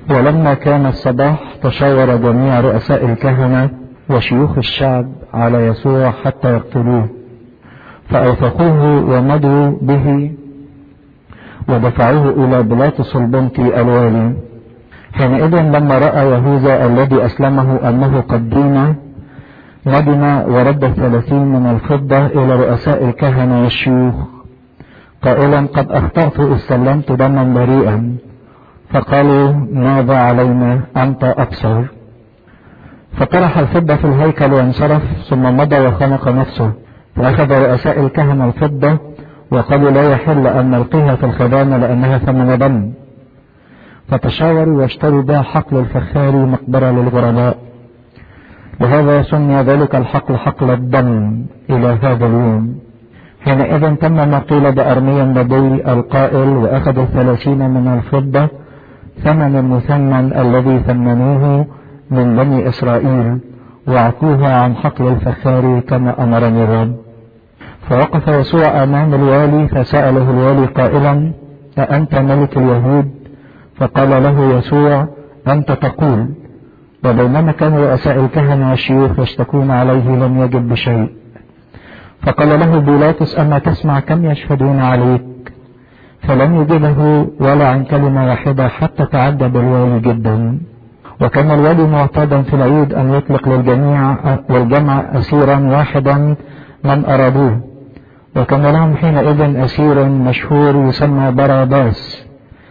ولما كان الصباح تشاور جميع رؤساء الكهنة وشيوخ الشعب على يسوع حتى يقتلوه فأوثقوه ومضوا به ودفعوه إلى بلاطس البنطي الوالي حينئذ لما رأى يهوذا الذي أسلمه أنه قد دين ندم ورد الثلاثين من الفضة إلى رؤساء الكهنة والشيوخ قائلا قد أخطأت إذ سلمت دما بريئا فقالوا ماذا علينا أنت أبصر فطرح الفضة في الهيكل وانصرف ثم مضى وخنق نفسه فأخذ رؤساء الكهنة الفضة وقالوا لا يحل أن نلقيها في الخزانة لأنها ثمن دم فتشاوروا واشتروا بها حقل الفخاري مقبرة للغرباء وهذا سمي ذلك الحقل حقل الدم إلى هذا اليوم حينئذ تم ما قيل بأرميا النبي القائل وأخذوا الثلاثين من الفضة ثمن المثمن الذي ثمنوه من بني إسرائيل وعطوها عن حقل الفخار كما أمرني الرب فوقف يسوع أمام الوالي فسأله الوالي قائلا أأنت ملك اليهود فقال له يسوع أنت تقول وبينما كان رؤساء الكهنة والشيوخ يشتكون عليه لم يجب بشيء فقال له بيلاطس أما تسمع كم يشهدون عليك فلم يجبه ولا عن كلمة واحدة حتى تعجب الوالي جدا وكان الوالي معتادا في العيد أن يطلق للجميع والجمع أسيرا واحدا من أرادوه وكان لهم حينئذ أسير مشهور يسمى باراباس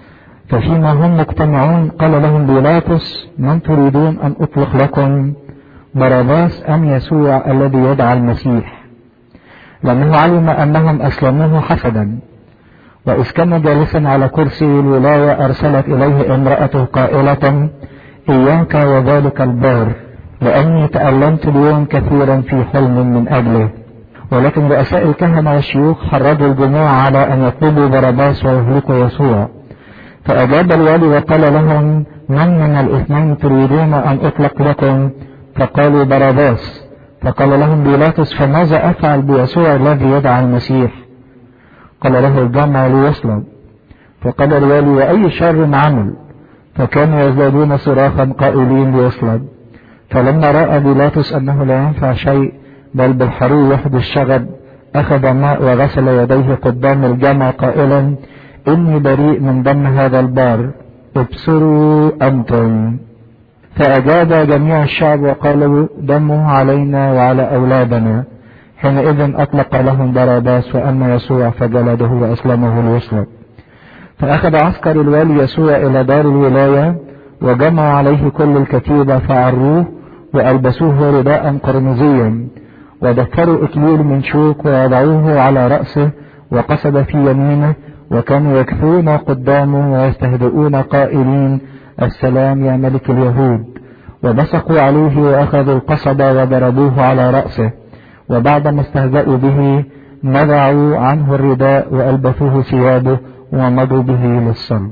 ففيما هم مجتمعون قال لهم بيلاطس من تريدون أن أطلق لكم باراباس أم يسوع الذي يدعى المسيح لأنه علم أنهم أسلموه حسدا وإذ كان جالسا على كرسي الولاية أرسلت إليه امرأته قائلة إياك وذلك البار لأني تألمت اليوم كثيرا في حلم من أجله ولكن رؤساء الكهنة والشيوخ حرضوا الجموع على أن يطلبوا باراباس ويهلكوا يسوع فأجاب الوالي وقال لهم من من الاثنين تريدون أن أطلق لكم فقالوا باراباس فقال لهم بيلاطس فماذا أفعل بيسوع الذي يدعى المسيح قال له الجمع ليصلب فقال الوالي وأي شر عمل فكانوا يزدادون صراخا قائلين ليصلب فلما رأى بيلاطس أنه لا ينفع شيء بل بالحرو وحده الشغب أخذ ماء وغسل يديه قدام الجمع قائلا إني بريء من دم هذا البار ابصروا أنتم فأجاب جميع الشعب وقالوا دمه علينا وعلى أولادنا حينئذ أطلق لهم باراباس وأما يسوع فجلده وأسلمه ليصلب فأخذ عسكر الوالي يسوع إلى دار الولاية وجمعوا عليه كل الكتيبة فعروه وألبسوه رداء قرمزيا ودفروا إكليل من شوك ووضعوه على رأسه وقصد في يمينه وكانوا يكفون قدامه ويستهدئون قائلين السلام يا ملك اليهود وبصقوا عليه وأخذوا القصب وضربوه على رأسه وبعدما استهزأوا به نزعوا عنه الرداء وألبسوه ثيابه ومضوا به للصلب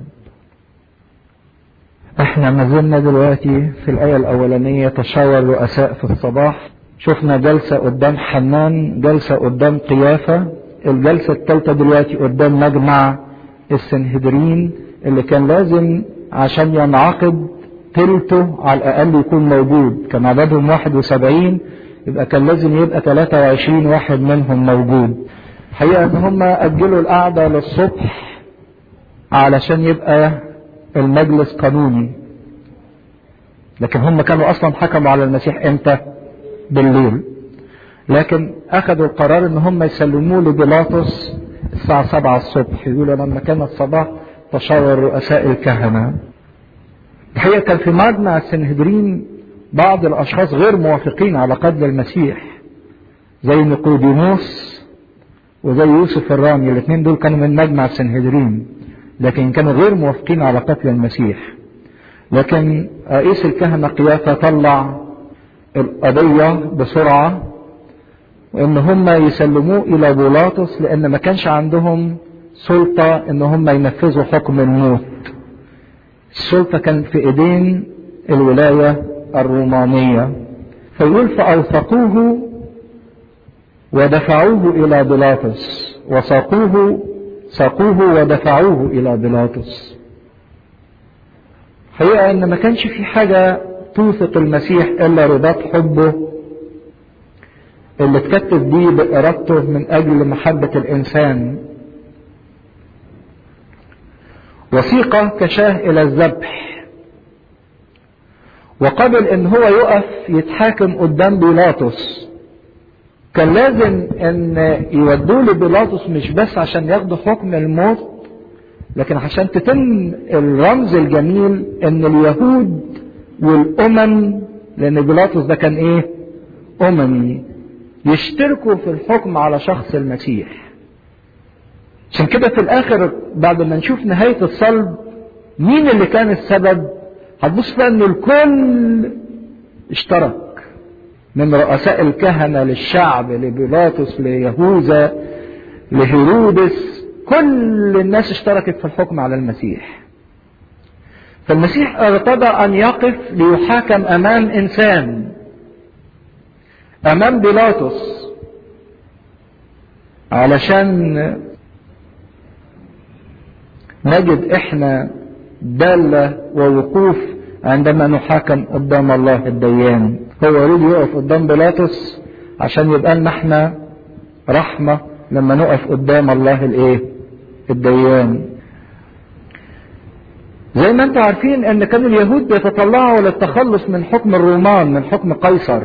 احنا ما زلنا دلوقتي في الآية الأولانية تشاور رؤساء في الصباح شفنا جلسة قدام حنان جلسة قدام قيافة الجلسة الثالثة دلوقتي قدام مجمع السنهدرين اللي كان لازم عشان ينعقد تلته على الأقل يكون موجود كان عددهم 71 يبقى كان لازم يبقى 23 واحد منهم موجود حقيقة ان هم أجلوا القعدة للصبح علشان يبقى المجلس قانوني لكن هم كانوا أصلا حكموا على المسيح امتى بالليل لكن أخذوا القرار ان هم يسلموه لبيلاطس الساعة 7 الصبح يقولوا لما كان الصباح تشاور رؤساء الكهنة الحقيقة كان في مجمع السنهدرين بعض الأشخاص غير موافقين على قتل المسيح زي نيقوديموس وزي يوسف الرامي الاثنين دول كانوا من مجمع السنهدرين لكن كانوا غير موافقين على قتل المسيح لكن رئيس الكهنة قيافة طلع القضية بسرعة وان هم يسلموه الى بيلاطس لان ما كانش عندهم سلطة ان هم ينفذوا حكم الموت السلطة كانت في ايدين الولاية الرومانية فيقول فأوثقوه ودفعوه إلى بيلاطس وساقوه ساقوه ودفعوه إلى بيلاطس حقيقة ان ما كانش في حاجة توثق المسيح الا رباط حبه اللي اتكتب بيه بارادته من اجل محبة الانسان وثيقة كشاه الى الذبح وقبل ان هو يقف يتحاكم قدام بيلاطس كان لازم ان يودوه لبيلاطس مش بس عشان ياخدوا حكم الموت لكن عشان تتم الرمز الجميل ان اليهود والامم لان بيلاطس ده كان ايه اممي يشتركوا في الحكم على شخص المسيح عشان كده في الاخر بعد ما نشوف نهاية الصلب مين اللي كان السبب هتبص بقى ان الكل اشترك من رؤساء الكهنة للشعب لبيلاطس ليهوذا لهيرودس كل الناس اشتركت في الحكم على المسيح فالمسيح ارتضى ان يقف ليحاكم امام انسان امام بيلاطس علشان نجد احنا دالة ووقوف عندما نحاكم قدام الله الديان هو يريد يقف قدام بيلاطس عشان يبقى لنا احنا رحمة لما نقف قدام الله الايه الديان زي ما انتم عارفين ان كان اليهود بيتطلعوا للتخلص من حكم الرومان من حكم قيصر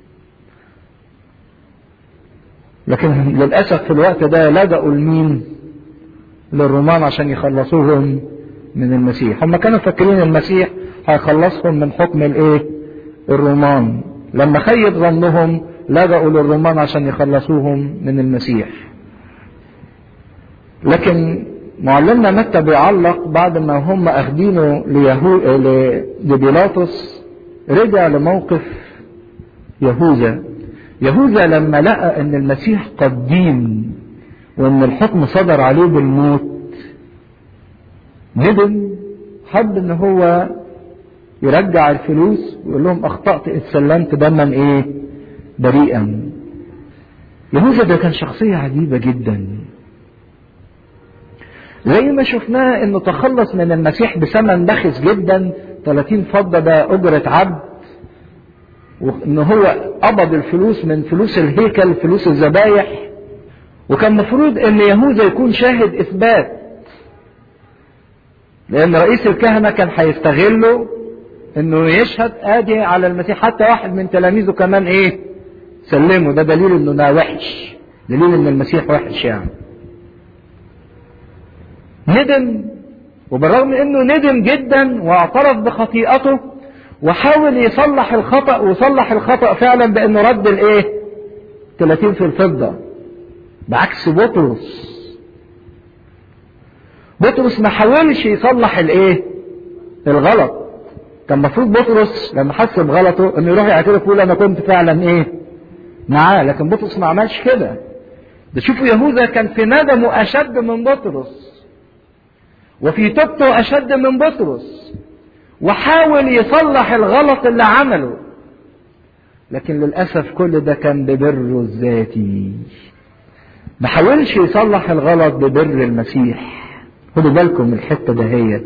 لكن للأسف في الوقت ده لجأوا لمين للرومان عشان يخلصوهم من المسيح هم كانوا فاكرين المسيح هيخلصهم من حكم الايه الرومان لما خيب ظنهم لجأوا للرومان عشان يخلصوهم من المسيح لكن معلمنا متى بيعلق بعد ما هم اخدينه ليهو... لبيلاطس رجع لموقف يهوذا يهوذا لما لقى ان المسيح قد دين وان الحكم صدر عليه بالموت ندم حب ان هو يرجع الفلوس ويقول لهم اخطأت اذ سلمت دما ايه بريئا يهوذا ده كان شخصية عجيبة جدا زي ما شفناه انه تخلص من المسيح بثمن بخس جدا 30 فضة ده اجرة عبد وان هو قبض الفلوس من فلوس الهيكل فلوس الذبايح وكان مفروض ان يهوذا يكون شاهد اثبات لان رئيس الكهنة كان هيستغله انه يشهد ادي على المسيح حتى واحد من تلاميذه كمان ايه سلمه ده دليل انه ده وحش دليل ان المسيح وحش يعني ندم وبالرغم انه ندم جدا واعترف بخطيئته وحاول يصلح الخطأ وصلح الخطأ فعلا بانه رد الايه 30 في الفضة بعكس بطرس بطرس ما حاولش يصلح الايه الغلط كان المفروض بطرس لما حس بغلطه انه يروح يعترف يقول انا كنت فعلا ايه معاه لكن بطرس ما عملش كده ده شوفوا يهوذا كان في ندمه اشد من بطرس وفي توبته اشد من بطرس وحاول يصلح الغلط اللي عمله لكن للاسف كل ده كان ببره الذاتي ما حاولش يصلح الغلط ببر المسيح خدوا بالكم من الحته دهيت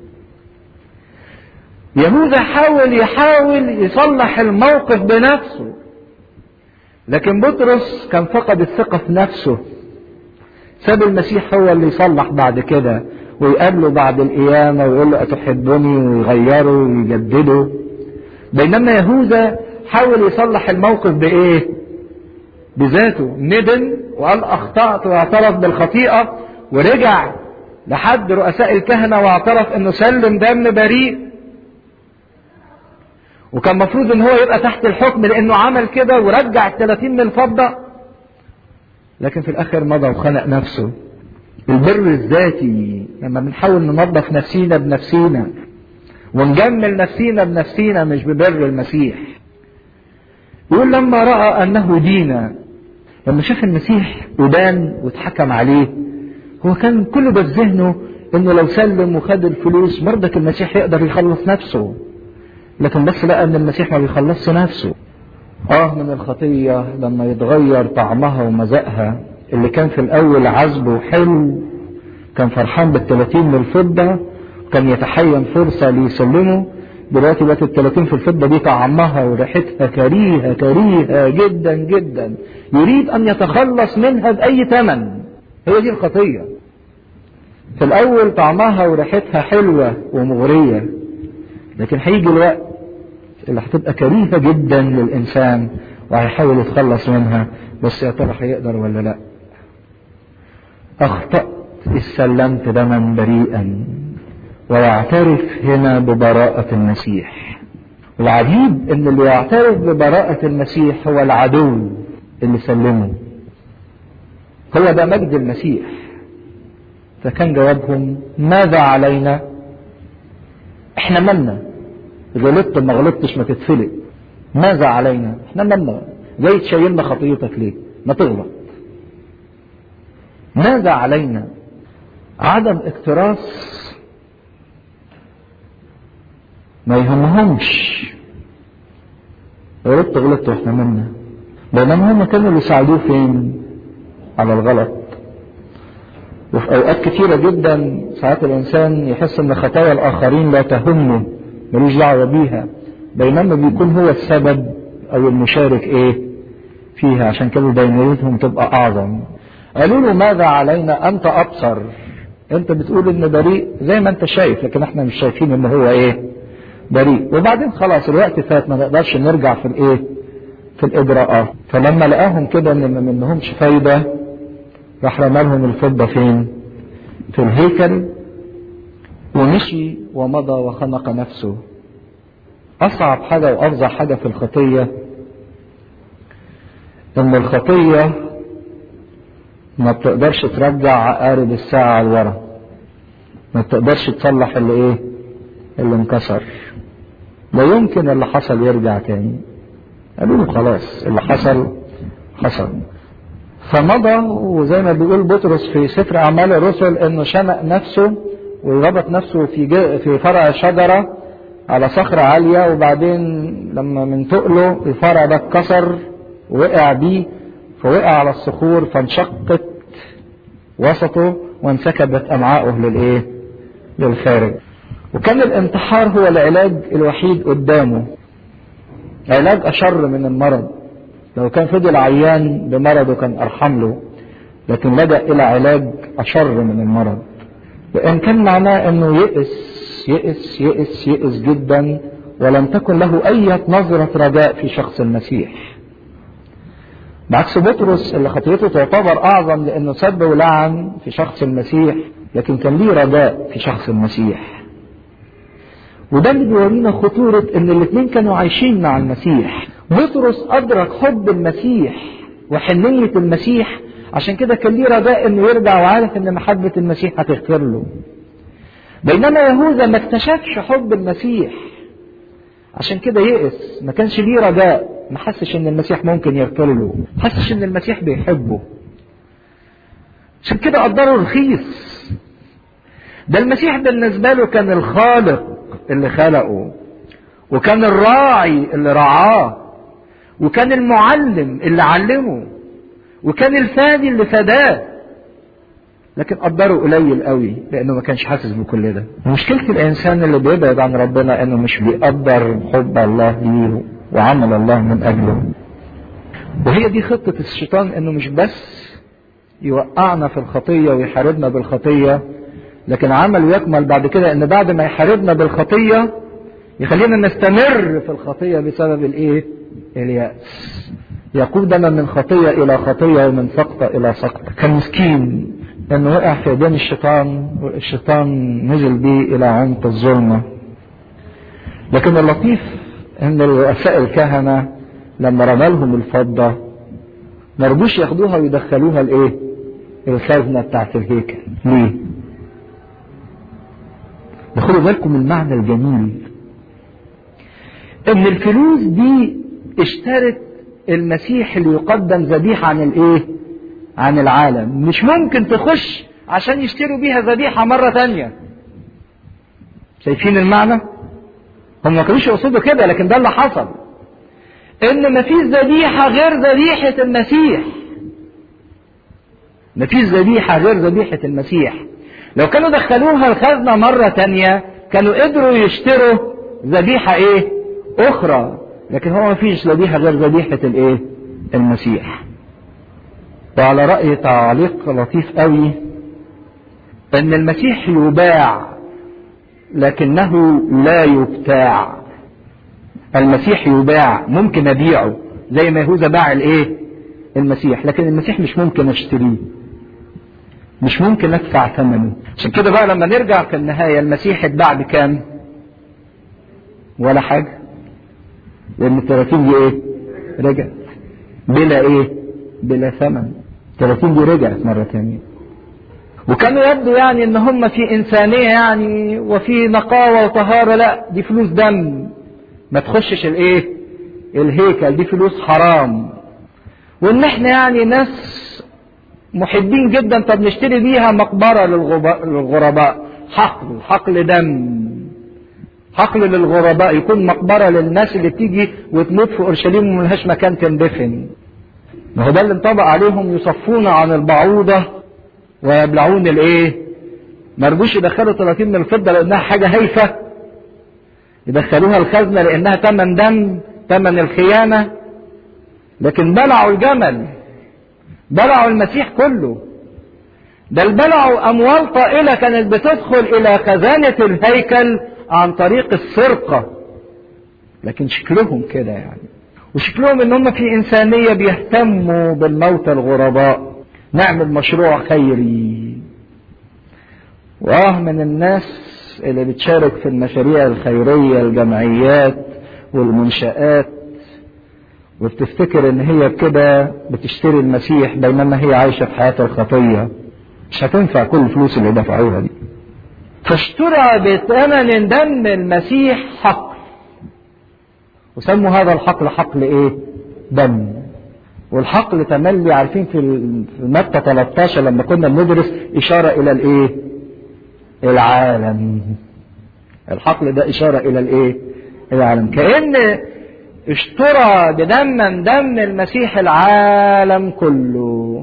يهوذا حاول يحاول يصلح الموقف بنفسه لكن بطرس كان فقد الثقة في نفسه ساب المسيح هو اللي يصلح بعد كده ويقابله بعد القيامة ويقول له أتحبني ويغيره ويجدده بينما يهوذا حاول يصلح الموقف بإيه؟ بذاته ندم وقال أخطأت واعترف بالخطيئة ورجع لحد رؤساء الكهنة واعترف انه سلم دم بريء وكان المفروض ان هو يبقى تحت الحكم لانه عمل كده ورجع الثلاثين من الفضة لكن في الاخر مضى وخنق نفسه البر الذاتي لما بنحاول ننظف نفسينا بنفسينا ونجمل نفسينا بنفسينا مش ببر المسيح يقول لما رأى انه دينا لما شاف المسيح ودان واتحكم عليه هو كان كل ده في ذهنه انه لو سلم وخد الفلوس برضك المسيح يقدر يخلص نفسه لكن بس لقى ان المسيح ما بيخلصش نفسه اه من الخطية لما يتغير طعمها ومذاقها اللي كان في الاول عذب وحلو كان فرحان بالتلاتين من الفضة كان يتحين فرصة ليسلمه دلوقتي بقت ال 30 في الفضة دي طعمها وريحتها كريهة كريهة جدا جدا يريد أن يتخلص منها بأي ثمن هي دي الخطية في الأول طعمها وريحتها حلوة ومغرية لكن هيجي الوقت اللي هتبقى كريهة جدا للإنسان وهيحاول يتخلص منها بس يا ترى هيقدر ولا لا أخطأت إذ سلمت دما بريئا ويعترف هنا ببراءة المسيح العجيب ان اللي يعترف ببراءة المسيح هو العدو اللي سلمه هو ده مجد المسيح فكان جوابهم ماذا علينا احنا مالنا غلطت ما غلطتش ما تتفلق ماذا علينا احنا مالنا جاي تشيلنا خطيتك ليه ما تغلط ماذا علينا عدم اكتراث ما يهمهمش غلطت غلطت واحنا مالنا بينما هم كانوا اللي ساعدوه فين على الغلط وفي اوقات كتيرة جدا ساعات الانسان يحس ان خطايا الاخرين لا تهمه ملوش دعوة بيها بينما بيكون هو السبب او المشارك ايه فيها عشان كده دينيتهم تبقى اعظم قالوا له ماذا علينا انت ابصر انت بتقول ان بريء زي ما انت شايف لكن احنا مش شايفين ان هو ايه بريء وبعدين خلاص الوقت فات ما نقدرش نرجع في الايه في الاجراءات فلما لقاهم كده ان ما منهمش فايده راح رمالهم الفضه فين في الهيكل ومشي ومضى وخنق نفسه اصعب حاجه وافظع حاجه في الخطيه ان الخطيه ما بتقدرش ترجع عقارب الساعه لورا ما بتقدرش تصلح اللي ايه اللي انكسر لا يمكن اللي حصل يرجع تاني قالوا له خلاص اللي حصل حصل فمضى وزي ما بيقول بطرس في سفر اعمال الرسل انه شنق نفسه وربط نفسه في في فرع شجره على صخره عاليه وبعدين لما من تقله الفرع ده اتكسر وقع بيه فوقع على الصخور فانشقت وسطه وانسكبت امعاؤه للايه؟ للخارج. وكان الانتحار هو العلاج الوحيد قدامه علاج أشر من المرض لو كان فضل عيان بمرضه كان أرحم له لكن لجأ إلى علاج أشر من المرض وإن كان معناه أنه يئس يئس يئس يئس جدا ولم تكن له أي نظرة رجاء في شخص المسيح بعكس بطرس اللي خطيته تعتبر أعظم لأنه سب ولعن في شخص المسيح لكن كان ليه رجاء في شخص المسيح وده اللي بيورينا خطورة ان الاثنين كانوا عايشين مع المسيح بطرس ادرك حب المسيح وحنية المسيح عشان كده كان ليه رجاء انه يرجع وعارف ان محبة المسيح هتغفر له بينما يهوذا ما اكتشفش حب المسيح عشان كده يئس ما كانش ليه رجاء ما حسش ان المسيح ممكن يغفر له ما حسش ان المسيح بيحبه عشان كده قدره رخيص ده المسيح بالنسبة له كان الخالق اللي خلقه وكان الراعي اللي رعاه وكان المعلم اللي علمه وكان الفادي اللي فداه لكن قدره قليل قوي لانه ما كانش حاسس بكل ده مشكلة الانسان اللي بيبعد عن ربنا انه مش بيقدر حب الله ليه وعمل الله من اجله وهي دي خطة الشيطان انه مش بس يوقعنا في الخطية ويحاربنا بالخطية لكن عمله يكمل بعد كده ان بعد ما يحاربنا بالخطية يخلينا نستمر في الخطية بسبب الايه اليأس يقودنا من خطية الى خطية ومن سقطة الى سقطة كان مسكين انه وقع في ايدين الشيطان والشيطان نزل بيه الى عمق الظلمة لكن اللطيف ان رؤساء الكهنة لما رمالهم الفضة ما رضوش ياخدوها ويدخلوها الايه الخزنة بتاعت الهيكل ليه خدوا بالكم من المعنى الجميل ان الفلوس دي اشترت المسيح اللي يقدم ذبيحة عن الايه عن العالم مش ممكن تخش عشان يشتروا بيها ذبيحة مرة تانية شايفين المعنى هم ما كانوش يقصدوا كده لكن ده اللي حصل ان مفيش ذبيحة غير ذبيحة المسيح مفيش ذبيحة غير ذبيحة المسيح لو كانوا دخلوها الخزنة مرة تانية كانوا قدروا يشتروا ذبيحة ايه اخرى لكن هو ما فيش ذبيحة غير ذبيحة الايه المسيح وعلى رأي تعليق لطيف قوي ان المسيح يباع لكنه لا يبتاع المسيح يباع ممكن ابيعه زي ما يهوذا باع الايه المسيح لكن المسيح مش ممكن اشتريه مش ممكن ادفع ثمنه عشان كده بقى لما نرجع في النهاية المسيح اتباع بكام ولا حاجة لان الثلاثين دي ايه رجعت بلا ايه بلا ثمن الثلاثين دي رجعت مرة تانية وكانوا يبدو يعني ان هم في انسانية يعني وفي نقاوة وطهارة لا دي فلوس دم ما تخشش الايه الهيكل دي فلوس حرام وان احنا يعني ناس محبين جدا طب نشتري بيها مقبرة للغرباء حقل حقل دم حقل للغرباء يكون مقبرة للناس اللي بتيجي وتموت في اورشليم وملهاش مكان تندفن ما هو ده اللي انطبق عليهم يصفون عن البعوضة ويبلعون الايه ما رجوش يدخلوا 30 من الفضة لانها حاجة هايفة يدخلوها الخزنة لانها تمن دم تمن الخيانة لكن بلعوا الجمل بلعوا المسيح كله بل بلعوا اموال طائلة كانت بتدخل الى خزانة الهيكل عن طريق السرقة لكن شكلهم كده يعني وشكلهم ان هم في انسانية بيهتموا بالموتى الغرباء نعمل مشروع خيري واه من الناس اللي بتشارك في المشاريع الخيرية الجمعيات والمنشآت وبتفتكر ان هي كده بتشتري المسيح بينما هي عايشة في حياة الخطية مش هتنفع كل الفلوس اللي دفعوها دي فاشترى بثمن دم المسيح حقل وسموا هذا الحقل حقل ايه دم والحقل تملي عارفين في متى 13 لما كنا بندرس اشاره الى الايه العالم الحقل ده اشاره الى الايه العالم كان اشترى بدم دم المسيح العالم كله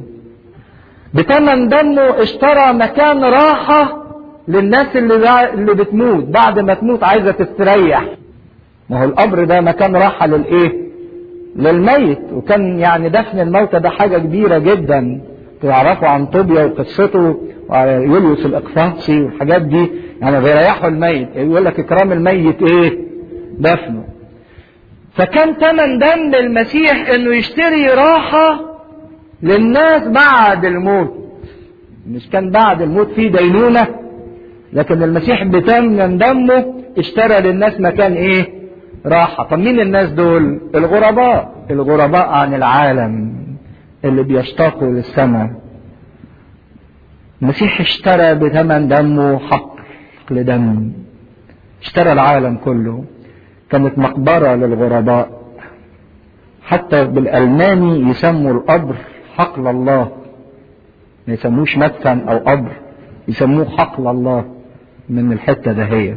بتمن دمه اشترى مكان راحة للناس اللي اللي بتموت بعد ما تموت عايزة تستريح ما هو القبر ده مكان راحة للايه للميت وكان يعني دفن الموتى ده حاجة كبيرة جدا تعرفوا عن طوبيا وقصته وعلى يوليوس الاقفاصي والحاجات دي يعني بيريحوا الميت يقول لك اكرام الميت ايه دفنه فكان تمن دم المسيح انه يشتري راحة للناس بعد الموت مش كان بعد الموت في دينونة لكن المسيح بتمن دمه اشترى للناس مكان ايه راحة طب مين الناس دول الغرباء الغرباء عن العالم اللي بيشتاقوا للسماء المسيح اشترى بثمن دمه حق لدم اشترى العالم كله كانت مقبرة للغرباء حتى بالألماني يسموا القبر حقل الله ما يسموش مدفن أو قبر يسموه حقل الله من الحتة دهيت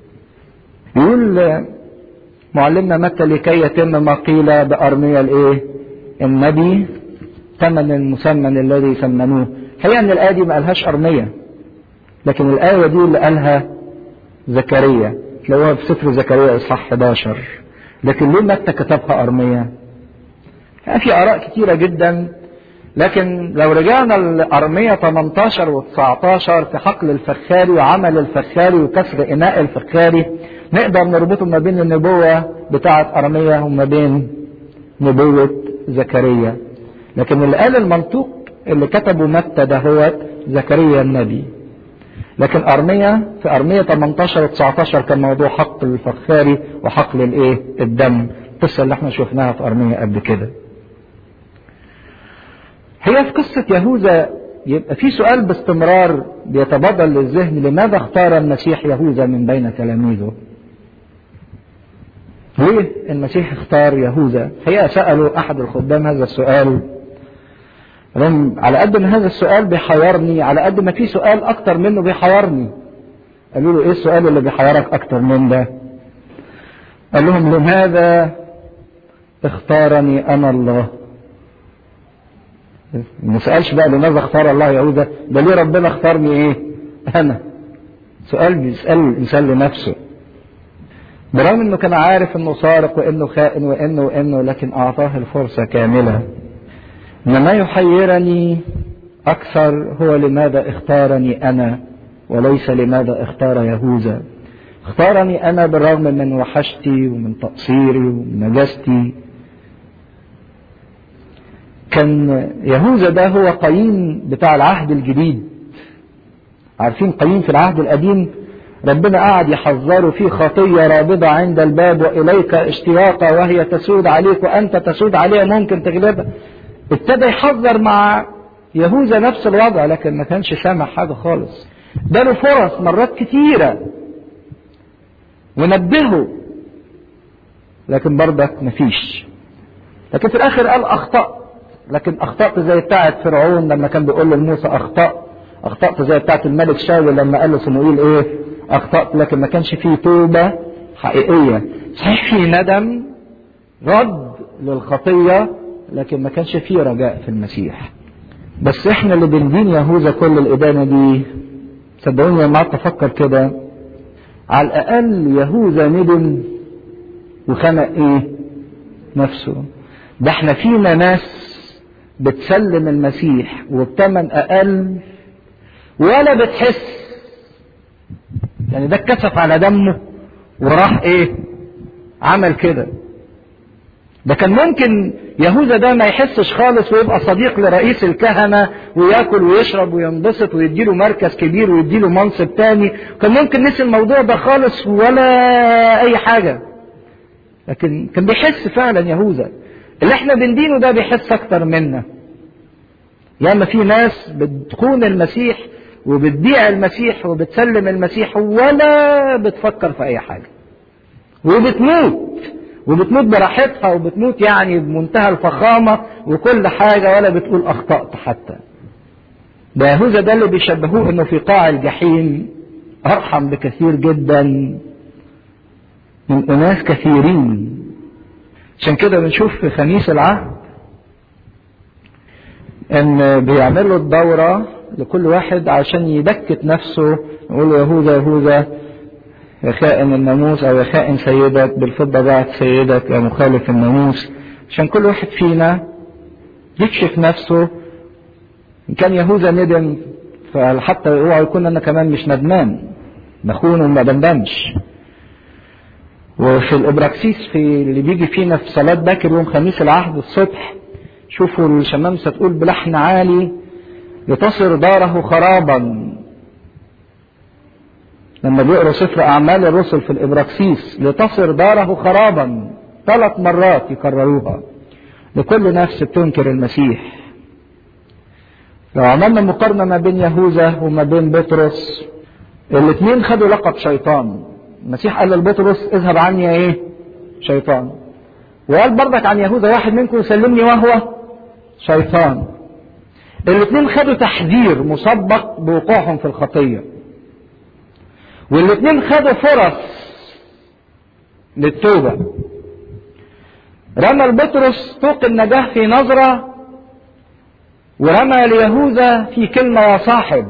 يقول معلمنا متى لكي يتم ما قيل بأرمية الإيه النبي ثمن المسمن الذي سمنوه هي أن الآية دي ما قالهاش أرمية لكن الآية دي اللي قالها زكريا تلاقوها في سفر زكريا اصحاح 11 لكن ليه متى كتبها ارميا؟ يعني في اراء كتيره جدا لكن لو رجعنا لارميا 18 و19 في حقل الفخاري وعمل الفخاري وكسر اناء الفخاري نقدر نربطه ما بين النبوه بتاعه ارميا وما بين نبوه زكريا لكن اللي قال المنطوق اللي كتبه متى ده هو زكريا النبي لكن أرمية في أرمية 18 و 19 كان موضوع حقل الفخاري وحقل الايه الدم القصة اللي احنا شفناها في أرمية قبل كده هي في قصة يهوذا يبقى في سؤال باستمرار بيتبادل للذهن لماذا اختار المسيح يهوذا من بين تلاميذه ليه المسيح اختار يهوذا هي سألوا أحد الخدام هذا السؤال على قد ما هذا السؤال بيحيرني على قد ما في سؤال اكتر منه بيحيرني قالوا له ايه السؤال اللي بيحيرك اكتر من ده قال لهم لماذا اختارني انا الله ما سالش بقى لماذا اختار الله يهوذا ده ليه ربنا اختارني ايه انا سؤال بيسأله الانسان لنفسه برغم انه كان عارف انه سارق وانه خائن وانه وانه لكن اعطاه الفرصة كاملة ان ما يحيرني اكثر هو لماذا اختارني انا وليس لماذا اختار يهوذا اختارني انا بالرغم من وحشتي ومن تقصيري ومن نجاستي كان يهوذا ده هو قايين بتاع العهد الجديد عارفين قايين في العهد القديم ربنا قعد يحذره في خطية رابضة عند الباب وإليك اشتياقا وهي تسود عليك وأنت تسود عليها ممكن تغلبها ابتدى يحذر مع يهوذا نفس الوضع لكن ما كانش سامع حاجة خالص اداله فرص مرات كتيرة ونبهه لكن برضك مفيش لكن في الآخر قال أخطأت لكن أخطأت زي بتاعة فرعون لما كان بيقول لموسى أخطأت أخطأت زي بتاعة الملك شاول لما قال لصموئيل إيه أخطأت لكن ما كانش فيه توبة حقيقية صحيح في ندم رد للخطية لكن ما كانش فيه رجاء في المسيح بس احنا اللي بندين يهوذا كل الإدانة دي صدقوني لما قعدت أفكر كده على الأقل يهوذا ندم وخنق إيه نفسه ده احنا فينا ناس بتسلم المسيح وبتمن أقل ولا بتحس يعني ده اتكسف على دمه وراح ايه عمل كده ده كان ممكن يهوذا ده ما يحسش خالص ويبقى صديق لرئيس الكهنة وياكل ويشرب وينبسط ويديله مركز كبير ويديله منصب تاني كان ممكن نسي الموضوع ده خالص ولا اي حاجة لكن كان بيحس فعلا يهوذا اللي احنا بندينه ده بيحس اكتر منا ياما في ناس بتخون المسيح وبتبيع المسيح وبتسلم المسيح ولا بتفكر في اي حاجه وبتموت وبتموت براحتها وبتموت يعني بمنتهى الفخامه وكل حاجه ولا بتقول اخطات حتى ده يهوذا ده اللي بيشبهوه انه في قاع الجحيم ارحم بكثير جدا من اناس كثيرين عشان كده بنشوف في خميس العهد ان بيعملوا الدورة لكل واحد عشان يبكت نفسه يقول له يهوذا يهوذا يا خائن الناموس او يا خائن سيدك بالفضة باعت سيدك يا مخالف الناموس عشان كل واحد فينا يكشف نفسه ان كان يهوذا ندم فحتى اوعى يكون انا كمان مش ندمان بخون وما بندمش وفي الابراكسيس في اللي بيجي فينا في صلاة باكر يوم خميس العهد الصبح شوفوا الشمامسة تقول بلحن عالي لتصر داره خرابا لما بيقروا سفر أعمال الرسل في الإبراكسيس لتصر داره خرابا ثلاث مرات يكرروها لكل نفس بتنكر المسيح لو عملنا مقارنة ما بين يهوذا وما بين بطرس الاثنين خدوا لقب شيطان المسيح قال لبطرس اذهب عني يا ايه شيطان وقال برضك عن يهوذا واحد منكم يسلمني وهو شيطان الاثنين خدوا تحذير مسبق بوقوعهم في الخطية والاثنين خدوا فرص للتوبة رمى لبطرس طوق النجاة في نظرة ورمى ليهوذا في كلمة يا صاحب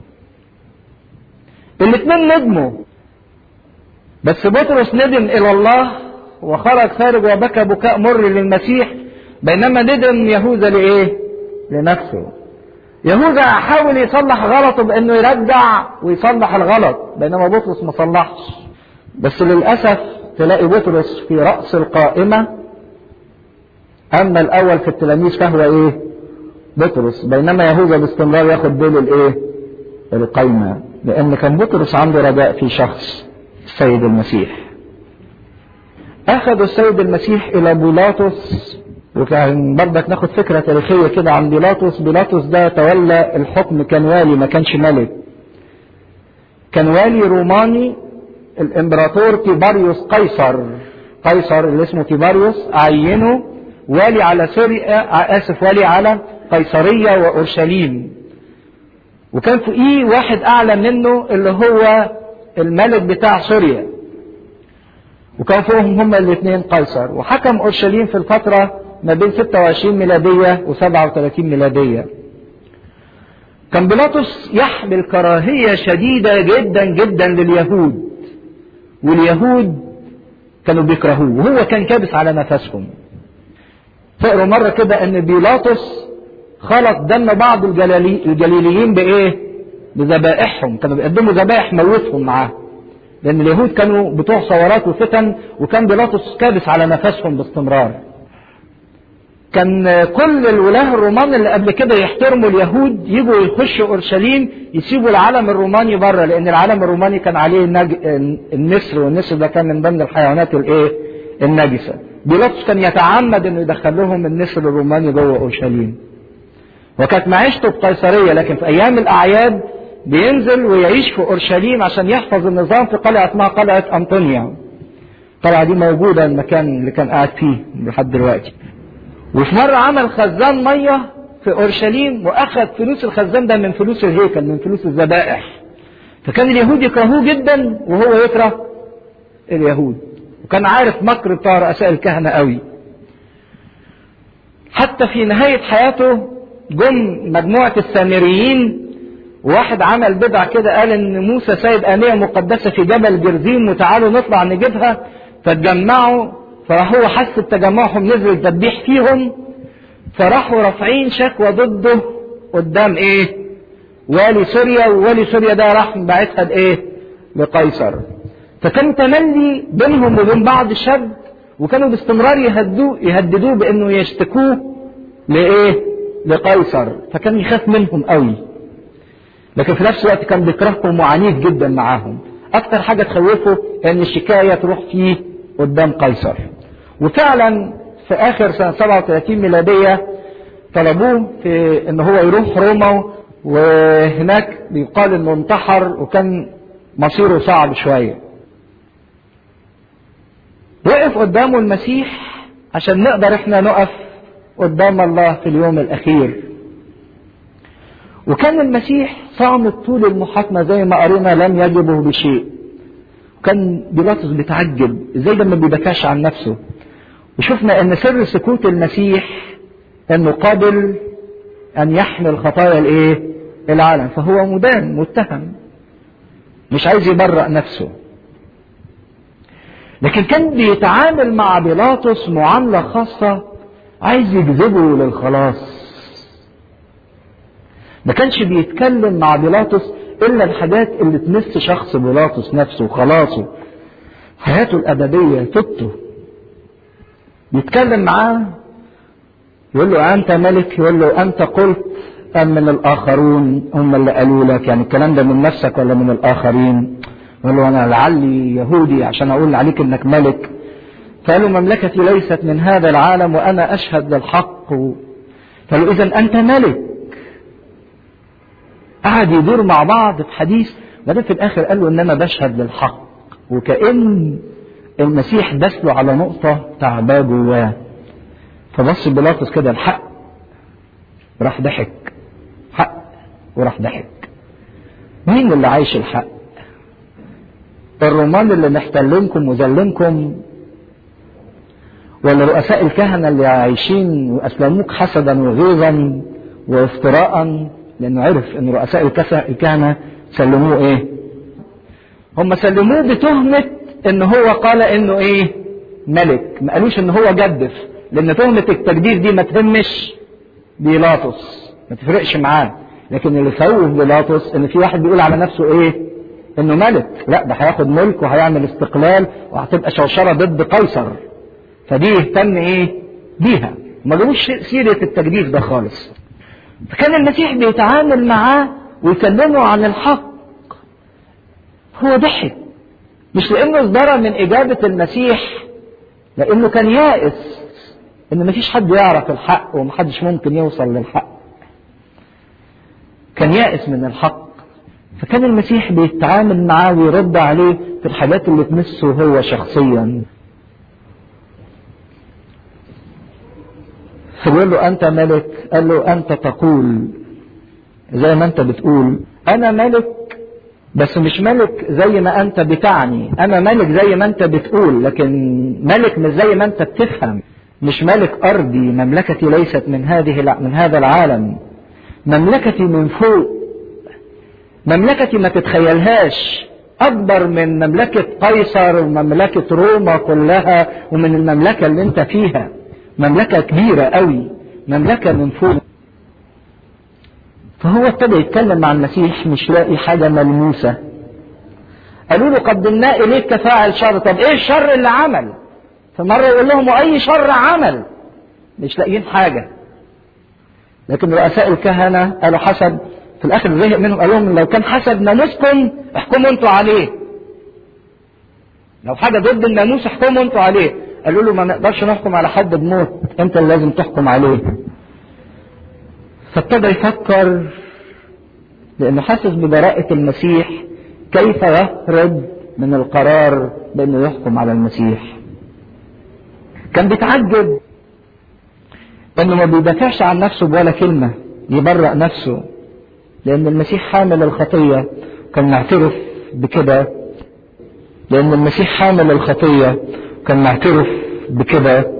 الاثنين ندموا بس بطرس ندم الى الله وخرج خارج وبكى بكاء مر للمسيح بينما ندم يهوذا لايه لنفسه يهوذا حاول يصلح غلطه بانه يرجع ويصلح الغلط بينما بطرس ما صلحش بس للاسف تلاقي بطرس في راس القائمه اما الاول في التلاميذ فهو ايه بطرس بينما يهوذا باستمرار ياخد بين الايه القايمه لان كان بطرس عنده رجاء في شخص السيد المسيح اخذوا السيد المسيح الى بيلاطس وكان برضك ناخد فكرة تاريخية كده عن بيلاطس بيلاطس ده تولى الحكم كان والي ما كانش ملك كان والي روماني الامبراطور تيباريوس قيصر قيصر اللي اسمه تيباريوس عينه والي على سوريا اسف والي على قيصرية واورشليم وكان فوقيه واحد اعلى منه اللي هو الملك بتاع سوريا وكان فوقهم هما الاثنين قيصر وحكم اورشليم في الفتره ما بين 26 ميلاديه و37 ميلاديه كان بيلاطس يحمل كراهية شديدة جدا جدا لليهود واليهود كانوا بيكرهوه وهو كان كابس على نفسهم تقروا مرة كده ان بيلاطس خلط دم بعض الجلالي الجليليين بايه بذبائحهم كانوا بيقدموا ذبائح موتهم معاه لان اليهود كانوا بتوع ثورات وفتن وكان بيلاطس كابس على نفسهم باستمرار كان كل الولاه الرومان اللي قبل كده يحترموا اليهود يجوا يخشوا اورشليم يسيبوا العلم الروماني بره لان العلم الروماني كان عليه النج... النسر والنسر ده كان من ضمن الحيوانات الايه النجسه بيلاطس كان يتعمد انه يدخل لهم النسر الروماني جوه اورشليم وكانت معيشته بقيصريه لكن في ايام الاعياد بينزل ويعيش في اورشليم عشان يحفظ النظام في قلعه اسمها قلعه انطونيا القلعه دي موجوده المكان اللي كان قاعد فيه لحد دلوقتي وفي مرة عمل خزان مية في أورشليم وأخذ فلوس الخزان ده من فلوس الهيكل من فلوس الذبائح فكان اليهود يكرهوه جدا وهو يكره اليهود وكان عارف مكر بتاع رؤساء الكهنة قوي حتى في نهاية حياته جم مجموعة السامريين واحد عمل بدع كده قال ان موسى سايب آنية مقدسة في جبل جرزيم وتعالوا نطلع نجيبها فاتجمعوا فهو حس بتجمعهم نزل الذبيح فيهم فراحوا رافعين شكوى ضده قدام ايه والي سوريا ووالي سوريا ده راح باعتها لايه لقيصر فكان تملي بينهم وبين بعض شد وكانوا باستمرار يهدوه يهددوه بانه يشتكوه لايه لقيصر فكان يخاف منهم قوي لكن في نفس الوقت كان بيكرههم وعنيف جدا معاهم اكتر حاجه تخوفه ان الشكايه تروح فيه قدام قيصر وفعلا في اخر سنه 37 ميلاديه طلبوه في ان هو يروح روما وهناك بيقال انه انتحر وكان مصيره صعب شويه وقف قدامه المسيح عشان نقدر احنا نقف قدام الله في اليوم الاخير وكان المسيح صامت طول المحاكمة زي ما قرينا لم يجبه بشيء وكان بيلاطس بيتعجب ازاي ده ما بيبكاش عن نفسه وشفنا ان سر سكوت المسيح انه قابل ان يحمل خطايا الايه العالم فهو مدان متهم مش عايز يبرأ نفسه لكن كان بيتعامل مع بيلاطس معاملة خاصة عايز يجذبه للخلاص ما كانش بيتكلم مع بيلاطس الا الحاجات اللي تمس شخص بيلاطس نفسه وخلاصه حياته الابديه توبته يتكلم معاه يقول له انت ملك يقول له انت قلت ام من الاخرون هم اللي قالوا لك يعني الكلام ده من نفسك ولا من الاخرين يقول له انا لعلي يهودي عشان اقول عليك انك ملك قالوا مملكتي ليست من هذا العالم وانا اشهد للحق قالوا اذا انت ملك قعد يدور مع بعض في حديث بعدين في الاخر قال له ان انا بشهد للحق وكأن المسيح داس له على نقطة تعباه جواه فبص بيلاطس كده الحق راح ضحك حق وراح ضحك مين اللي عايش الحق الرومان اللي محتلينكم وذلنكم ولا رؤساء الكهنة اللي عايشين وأسلموك حسدا وغيظا وافتراء لأنه عرف أن رؤساء الكهنة سلموه إيه؟ هم سلموه بتهمة إن هو قال إنه إيه؟ ملك، ما قالوش إن هو جدف، لأن تهمة التجديف دي ما تهمش بيلاطس، ما تفرقش معاه، لكن اللي خوف بيلاطس إن في واحد بيقول على نفسه إيه؟ إنه ملك، لا ده هياخد ملك وهيعمل استقلال وهتبقى شوشرة ضد قيصر. فدي يهتم إيه؟ بيها، ما جابوش سيرة التجديف ده خالص. فكان المسيح بيتعامل معاه ويكلمه عن الحق هو ضحك مش لانه ازدرى من اجابه المسيح لانه كان يائس ان مفيش حد يعرف الحق ومحدش ممكن يوصل للحق كان يائس من الحق فكان المسيح بيتعامل معاه ويرد عليه في الحاجات اللي تمسه هو شخصيا فبيقول له أنت ملك قال له أنت تقول زي ما أنت بتقول أنا ملك بس مش ملك زي ما أنت بتعني أنا ملك زي ما أنت بتقول لكن ملك مش زي ما أنت بتفهم مش ملك أرضي مملكتي ليست من هذه من هذا العالم مملكتي من فوق مملكتي ما تتخيلهاش اكبر من مملكة قيصر ومملكة روما كلها ومن المملكة اللي انت فيها مملكة كبيرة قوي مملكة من فوق فهو ابتدى يتكلم مع المسيح مش لاقي حاجة ملموسة قالوا له قدمناه اليك كفاعل شر طب ايه الشر اللي عمل فمرة يقول لهم واي شر عمل مش لاقيين حاجة لكن رؤساء الكهنة قالوا حسب في الاخر زهق منهم قال لهم لو كان حسب ناموسكم احكموا انتوا عليه لو حاجة ضد الناموس احكموا انتوا عليه قالوا له ما نقدرش نحكم على حد بموت انت اللي لازم تحكم عليه فابتدى يفكر لانه حاسس ببراءة المسيح كيف يهرب من القرار بانه يحكم على المسيح كان بيتعجب انه ما بيدافعش عن نفسه بولا كلمة يبرأ نفسه لان المسيح حامل الخطية كان معترف بكده لان المسيح حامل الخطية كان معترف بكده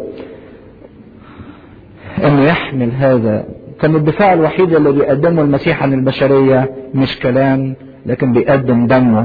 انه يحمل هذا كان الدفاع الوحيد اللي بيقدمه المسيح عن البشرية مش كلام لكن بيقدم دمه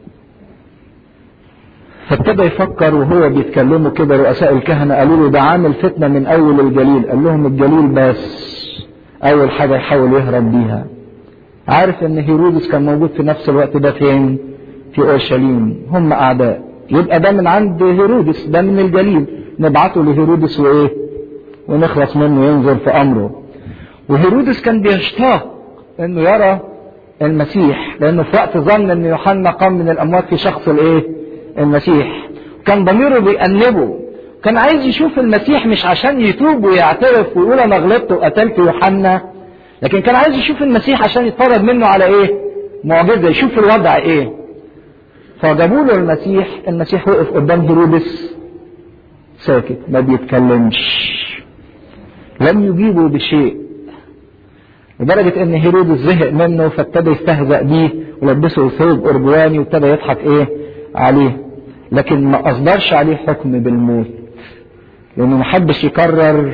فابتدى يفكر وهو بيتكلموا كده رؤساء الكهنة قالوا له ده عامل فتنة من أول الجليل قال لهم الجليل بس أول حاجة يحاول يهرب بيها عارف إن هيرودس كان موجود في نفس الوقت ده فين؟ في أورشليم هم أعداء يبقى ده من عند هيرودس ده من الجليل نبعته لهيرودس وإيه؟ ونخلص منه ينظر في أمره وهيرودس كان بيشتاق إنه يرى المسيح لأنه في وقت ظن إن يوحنا قام من الأموات في شخص الإيه؟ المسيح كان ضميره بيأنبه كان عايز يشوف المسيح مش عشان يتوب ويعترف ويقول انا غلطت وقتلت يوحنا لكن كان عايز يشوف المسيح عشان يتفرج منه على ايه معجزه يشوف الوضع ايه فجابوا له المسيح المسيح وقف قدام هيرودس ساكت ما بيتكلمش لم يجيبه بشيء لدرجة ان هيرودس زهق منه فابتدى يستهزأ بيه ولبسه ثوب ارجواني وابتدى يضحك ايه عليه لكن ما اصدرش عليه حكم بالموت لانه ما حبش يكرر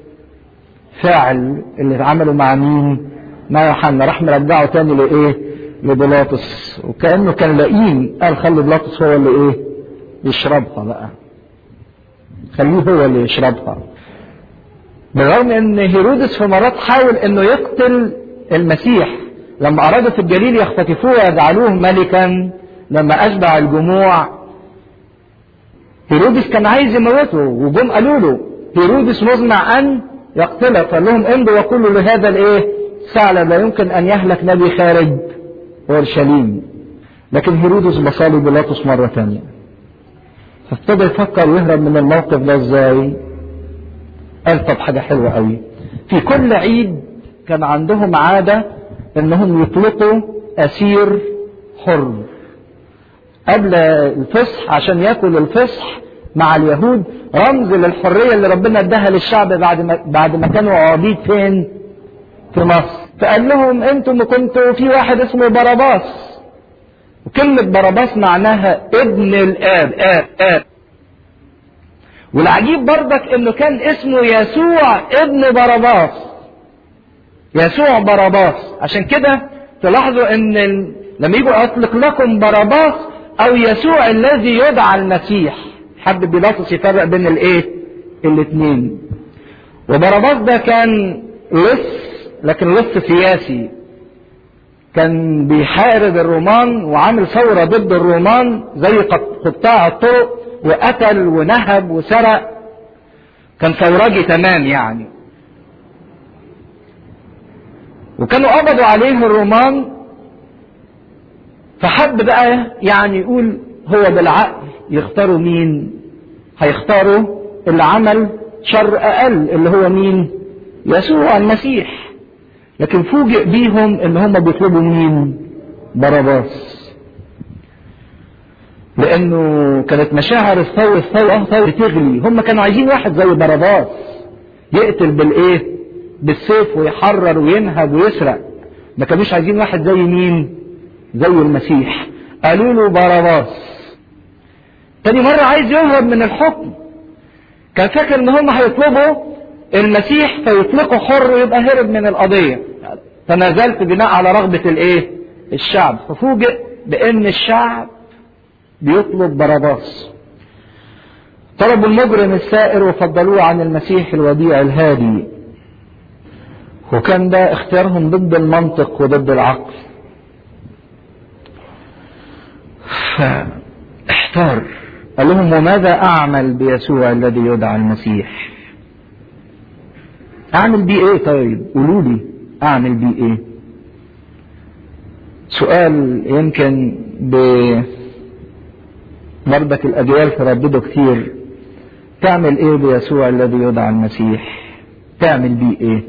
فعل اللي عمله مع مين مع يوحنا راح مرجعه تاني لايه لبيلاطس وكانه كان لئيم قال خلي بيلاطس هو اللي ايه يشربها بقى خليه هو اللي يشربها بالرغم ان هيرودس في مرات حاول انه يقتل المسيح لما ارادوا في الجليل يختطفوه ويجعلوه ملكا لما اشبع الجموع هيرودس كان عايز يموته وجم قالوا له هيرودس مزمع ان يقتلك قال لهم امضوا وقولوا لهذا الايه ثعلب لا يمكن ان يهلك نبي خارج اورشليم لكن هيرودس بصاله بيلاطس مره ثانيه فابتدى يفكر ويهرب من الموقف ده ازاي قال طب حاجه حلوه قوي في كل عيد كان عندهم عاده انهم يطلقوا اسير حر قبل الفصح عشان ياكل الفصح مع اليهود رمز للحريه اللي ربنا اداها للشعب بعد ما بعد ما كانوا عبيد فين؟ في مصر فقال لهم انتم كنتوا في واحد اسمه باراباس وكلمة باراباس معناها ابن الآب آب آب والعجيب برضك انه كان اسمه يسوع ابن باراباس يسوع باراباس عشان كده تلاحظوا ان ال... لما يجوا اطلق لكم باراباس او يسوع الذي يدعى المسيح حب بيلاطس يفرق بين الايه الاثنين وبراباس ده كان لص لكن لص سياسي كان بيحارب الرومان وعامل ثورة ضد الرومان زي قطاع الطرق وقتل ونهب وسرق كان ثورجي تمام يعني وكانوا قبضوا عليه الرومان فحب بقى يعني يقول هو بالعقل يختاروا مين هيختاروا اللي عمل شر اقل اللي هو مين يسوع المسيح لكن فوجئ بيهم ان هم بيطلبوا مين باراباس لانه كانت مشاعر الثورة الثورة ثورة تغلي هم كانوا عايزين واحد زي باراباس يقتل بالايه بالسيف ويحرر وينهب ويسرق ما كانوش عايزين واحد زي مين زي المسيح قالوا له باراباس تاني مرة عايز يهرب من الحكم كان فاكر ان هم هيطلبوا المسيح فيطلقوا حر ويبقى هرب من القضية تنازلت بناء على رغبة الايه الشعب ففوجئ بان الشعب بيطلب باراباس طلبوا المجرم السائر وفضلوه عن المسيح الوديع الهادي وكان ده اختيارهم ضد المنطق وضد العقل فاحتار قال لهم وماذا اعمل بيسوع الذي يدعى المسيح اعمل بيه ايه طيب قولوا لي اعمل بيه ايه سؤال يمكن ب برضك الاجيال تردده كتير تعمل ايه بيسوع الذي يدعى المسيح تعمل بيه ايه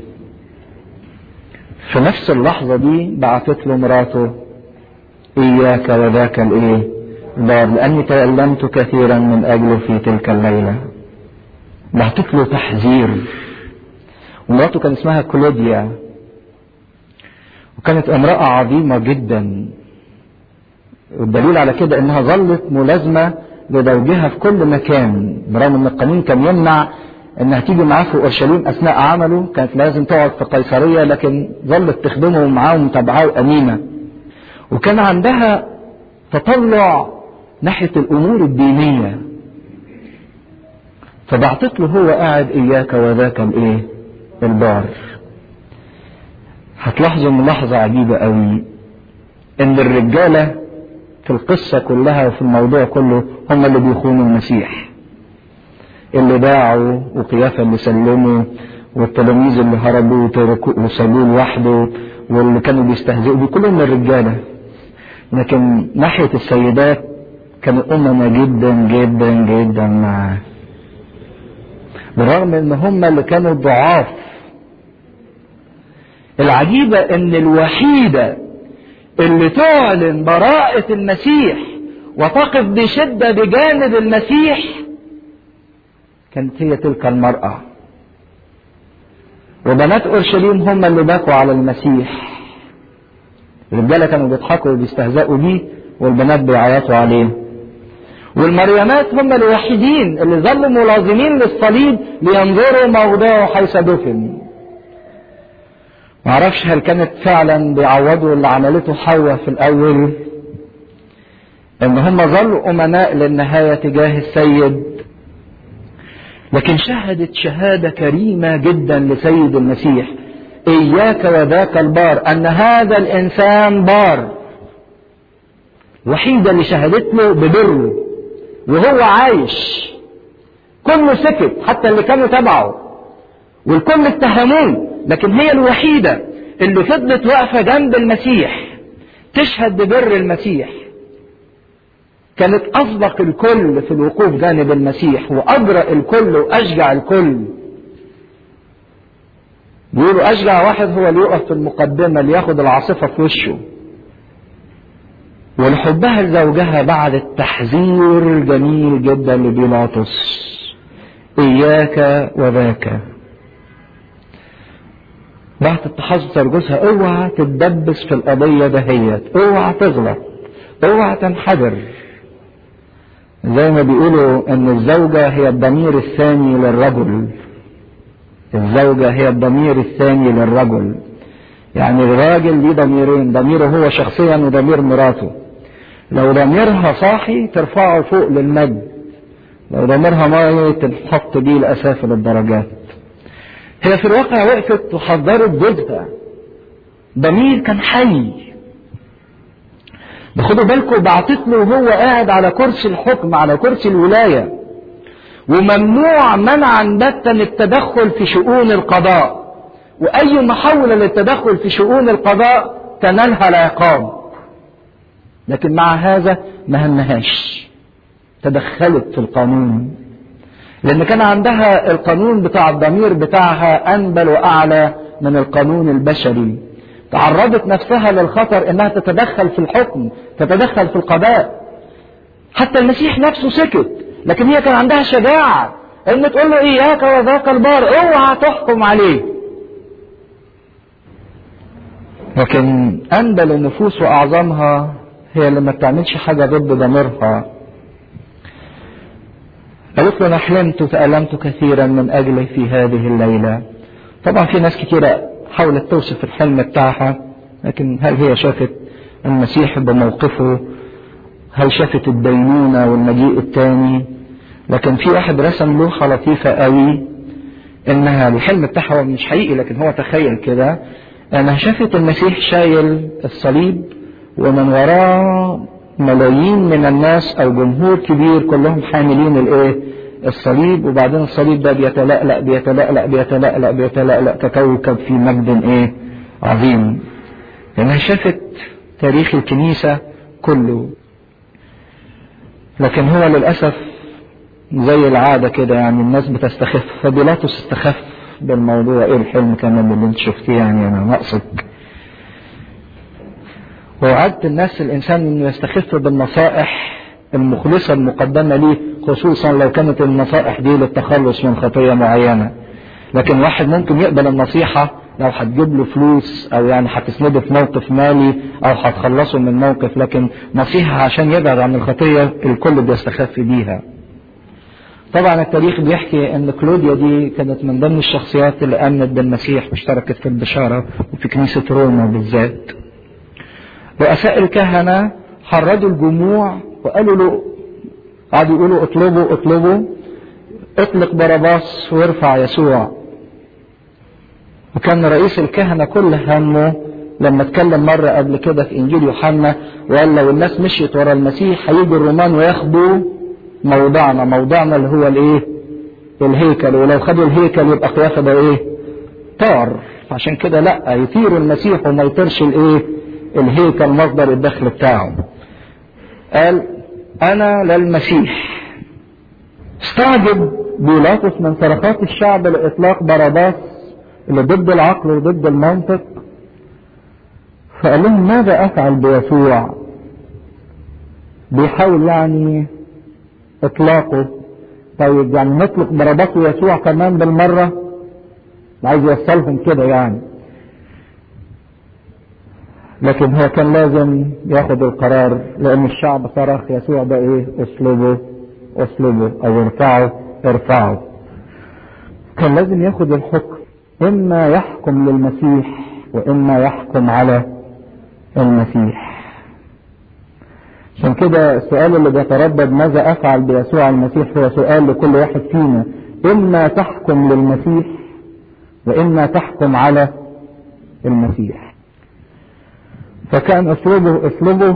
في نفس اللحظة دي بعثت له مراته إياك وذاك الإيه دار لأني تألمت كثيرا من أجله في تلك الليلة بعثت له تحذير ومراته كان اسمها كلوديا وكانت امرأة عظيمة جدا والدليل على كده انها ظلت ملازمة لزوجها في كل مكان برغم ان القانون كان يمنع انها تيجي معاه في اورشليم اثناء عمله كانت لازم تقعد في قيصريه لكن ظلت تخدمه معاه ومتابعاه وامينه وكان عندها تطلع ناحيه الامور الدينيه فبعتت له هو قاعد اياك وذاك الايه البار هتلاحظوا ملاحظه عجيبه قوي ان الرجاله في القصه كلها وفي الموضوع كله هم اللي بيخونوا المسيح اللي باعوا وقيافة اللي سلموا والتلاميذ اللي هربوا وسابوه لوحده واللي كانوا بيستهزئوا بيه كلهم الرجالة لكن ناحية السيدات كانوا أمنا جدا جدا جدا معاه بالرغم ان هم اللي كانوا ضعاف العجيبة ان الوحيدة اللي تعلن براءة المسيح وتقف بشدة بجانب المسيح كانت هي تلك المرأة وبنات أورشليم هم اللي باكوا على المسيح الرجالة كانوا بيضحكوا وبيستهزئوا بيه والبنات بيعيطوا عليه والمريمات هم الوحيدين اللي ظلوا ملازمين للصليب لينظروا موضعه حيث دفن معرفش هل كانت فعلا بيعوضوا اللي عملته حواء في الأول إن هم ظلوا أمناء للنهاية تجاه السيد لكن شهدت شهادة كريمة جدا لسيد المسيح إياك وذاك البار أن هذا الإنسان بار وحيدة اللي شهدت له ببره وهو عايش كله سكت حتى اللي كانوا تبعه والكل اتهموه لكن هي الوحيدة اللي فضلت واقفة جنب المسيح تشهد ببر المسيح كانت أسبق الكل في الوقوف جانب المسيح وأجرأ الكل وأشجع الكل بيقولوا أشجع واحد هو اللي يقف في المقدمة اللي ياخد العاصفة في وشه ولحبها لزوجها بعد التحذير الجميل جدا لبيلاطس إياك وذاك بعد التحذر جوزها اوعى تتدبس في القضية دهيت اوعى تغلط اوعى تنحدر زي ما بيقولوا ان الزوجة هي الضمير الثاني للرجل الزوجة هي الضمير الثاني للرجل يعني الراجل ليه ضميرين ضميره هو شخصيا وضمير مراته لو ضميرها صاحي ترفعه فوق للمجد لو ضميرها ميت تحط بيه لأسافل الدرجات هي في الواقع وقفت وحضرت جوزها ضمير كان حي خدوا بالكم بعتت له وهو قاعد على كرسي الحكم على كرسي الولاية وممنوع منعا باتا التدخل في شؤون القضاء وأي محاولة للتدخل في شؤون القضاء تنالها العقاب لكن مع هذا ما همهاش تدخلت في القانون لأن كان عندها القانون بتاع الضمير بتاعها أنبل وأعلى من القانون البشري تعرضت نفسها للخطر انها تتدخل في الحكم تتدخل في القضاء حتى المسيح نفسه سكت لكن هي كان عندها شجاعة ان تقول له اياك وذاك البار اوعى تحكم عليه لكن انبل النفوس واعظمها هي اللي ما بتعملش حاجة ضد ضميرها قالت له انا حلمت وتألمت كثيرا من اجلي في هذه الليلة طبعا في ناس كتيرة حاولت توصف الحلم بتاعها لكن هل هي شافت المسيح بموقفه هل شافت الدينونة والمجيء التاني لكن في واحد رسم لوحة لطيفة قوي انها الحلم بتاعها مش حقيقي لكن هو تخيل كده انها شافت المسيح شايل الصليب ومن وراه ملايين من الناس او جمهور كبير كلهم حاملين الايه الصليب وبعدين الصليب ده بيتلألأ بيتلألأ بيتلألأ بيتلألأ ككوكب في مجد ايه عظيم لانها شافت تاريخ الكنيسة كله لكن هو للأسف زي العادة كده يعني الناس بتستخف فبيلاطس استخف بالموضوع ايه الحلم كمان اللي انت شفتيه يعني انا ناقصك ووعدت الناس الانسان انه يستخف بالنصائح المخلصة المقدمة ليه خصوصا لو كانت النصائح دي للتخلص من خطية معينة لكن واحد ممكن يقبل النصيحة لو هتجيب له فلوس او يعني هتسنده في موقف مالي او هتخلصه من موقف لكن نصيحة عشان يبعد عن الخطية الكل بيستخف بيها طبعا التاريخ بيحكي ان كلوديا دي كانت من ضمن الشخصيات اللي امنت بالمسيح واشتركت في البشارة وفي كنيسة روما بالذات رؤساء الكهنة حرضوا الجموع وقالوا له قعدوا يقولوا اطلبوا اطلبوا اطلق باراباس وارفع يسوع وكان رئيس الكهنة كل همه لما اتكلم مرة قبل كده في انجيل يوحنا وقال لو الناس مشيت ورا المسيح هيجوا الرومان وياخدوا موضعنا موضعنا اللي هو الايه الهيكل ولو خدوا الهيكل يبقى قيافة ده ايه طار عشان كده لا يطير المسيح وما يطيرش الايه الهيكل مصدر الدخل بتاعه قال انا للمسيح استعجب بيلاطس من صرخات الشعب لاطلاق باراباس اللي ضد العقل وضد المنطق فقال لهم ماذا افعل بيسوع بيحاول يعني اطلاقه طيب يعني نطلق باراباس ويسوع كمان بالمرة عايز يوصلهم كده يعني لكن هو كان لازم ياخد القرار لان الشعب صرخ يسوع ده ايه اسلوبه اسلوبه او ارفعه ارفعه كان لازم ياخد الحكم اما يحكم للمسيح واما يحكم على المسيح عشان كده السؤال اللي بيتردد ماذا افعل بيسوع المسيح هو سؤال لكل واحد فينا اما تحكم للمسيح واما تحكم على المسيح فكان اسلوبه اسلوبه